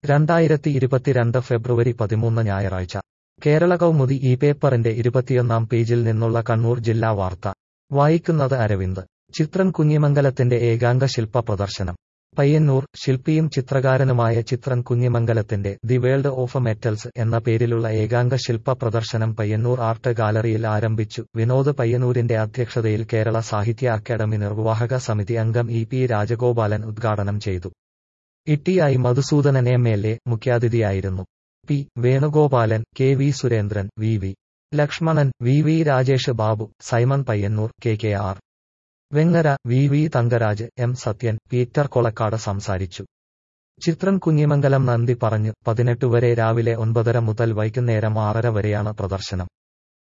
രണ്ടായിരത്തി ഇരുപത്തിരണ്ട് ഫെബ്രുവരി പതിമൂന്ന് ഞായറാഴ്ച കേരള കൗമുദി ഈ പേപ്പറിന്റെ ഇരുപത്തിയൊന്നാം പേജിൽ നിന്നുള്ള കണ്ണൂർ ജില്ലാ വാർത്ത വായിക്കുന്നത് അരവിന്ദ് ചിത്രൻ കുഞ്ഞിമംഗലത്തിന്റെ ഏകാംഗ ശില്പ പ്രദർശനം പയ്യന്നൂർ ശില്പിയും ചിത്രകാരനുമായ ചിത്രൻ കുഞ്ഞിമംഗലത്തിന്റെ ദി വേൾഡ് ഓഫ് മെറ്റൽസ് എന്ന പേരിലുള്ള ഏകാംഗ ശില്പ പ്രദർശനം പയ്യന്നൂർ ആർട്ട് ഗാലറിയിൽ ആരംഭിച്ചു വിനോദ് പയ്യന്നൂരിന്റെ അധ്യക്ഷതയിൽ കേരള സാഹിത്യ അക്കാദമി നിർവാഹക സമിതി അംഗം ഇ പി രാജഗോപാലൻ ഉദ്ഘാടനം ചെയ്തു T I Madhusoodanan M L A മുഖ്യാതിഥിയായിരുന്നു P Venugopalan K V Surendran V V Lakshmanan V V Rajesh Babu Simon Payyanur K K R Vengara V V Thankaraj M Sathyan Peter Kolakkad സംസാരിച്ചു ചിത്രൻ കുഞ്ഞിമംഗലം നന്ദി പറഞ്ഞു പതിനെട്ട് വരെ രാവിലെ ഒൻപതര മുതൽ വൈകുന്നേരം ആറര വരെയാണ് പ്രദർശനം